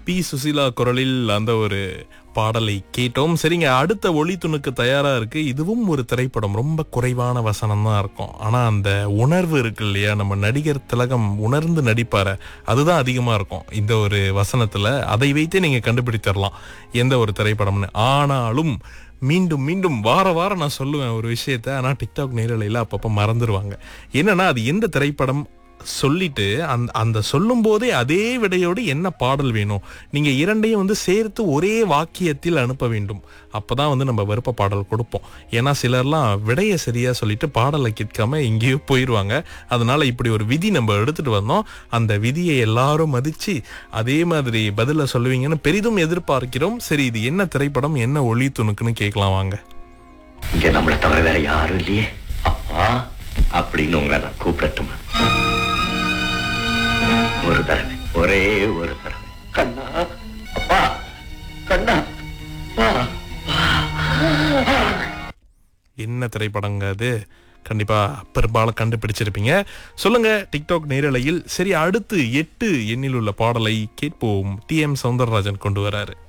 B Susheela குரலில் அந்த ஒரு பாடலை கேட்டோம் சரிங்க அடுத்த ஒளி துணுக்கு தயாரா இருக்கு இதுவும் ஒரு திரைப்படம் ரொம்ப குறைவான வசனம் தான் இருக்கும் ஆனா அந்த உணர்வு இருக்கு இல்லையா நம்ம நடிகர் திலகம் உணர்ந்து நடிப்பாரு அதுதான் அதிகமா இருக்கும் இந்த ஒரு வசனத்துல அதை வைத்தே நீங்க கண்டுபிடித்திடலாம் எந்த ஒரு திரைப்படம்னு ஆனாலும் மீண்டும் மீண்டும் வார வாரம் நான் சொல்லுவேன் ஒரு விஷயத்த ஆனா டிக்டாக் நேரலையில் அப்பப்போ மறந்துடுவாங்க என்னன்னா அது எந்த திரைப்படம் சொல்லிட்டு அந்த அந்த சொல்லும் போதே அதே விடையோடு என்ன பாடல் வேணும் நீங்க இரண்டையும் வந்து சேர்த்து ஒரே வாக்கியத்தில் அனுப்ப வேண்டும் அப்பதான் வந்து நம்ம விருப்ப பாடல் கொடுப்போம் ஏன்னா சிலர்லாம் விடையை சரியா சொல்லிட்டு பாடலை கேட்காம எங்கேயோ போயிடுவாங்க அதனால இப்படி ஒரு விதி நம்ம எடுத்துட்டு வந்தோம் அந்த விதியை எல்லாரும் மதிச்சு அதே மாதிரி பதில சொல்லுவீங்கன்னு பெரிதும் எதிர்பார்க்கிறோம் சரி இது என்ன திரைப்படம் என்ன ஒளி துணுக்குன்னு கேட்கலாம் வாங்க இங்க நம்மளை தவிர வேற யாரும் இல்லையே அப்பா அப்படின்னு உங்களை நான் கூப்பிடட்டுமா ஒரு தடவை ஒரே ஒரு தடவை கண்ணா அப்பா கண்ணா அப்பா என்ன திரைப்படங்க அது கண்டிப்பா பெரும்பாலும் கண்டுபிடிச்சிருப்பீங்க சொல்லுங்க டிக்டாக் நேரலையில் சரி அடுத்து எட்டு எண்ணில் உள்ள பாடலை கேட்போம் டி எம் சவுந்தரராஜன் கொண்டு வராரு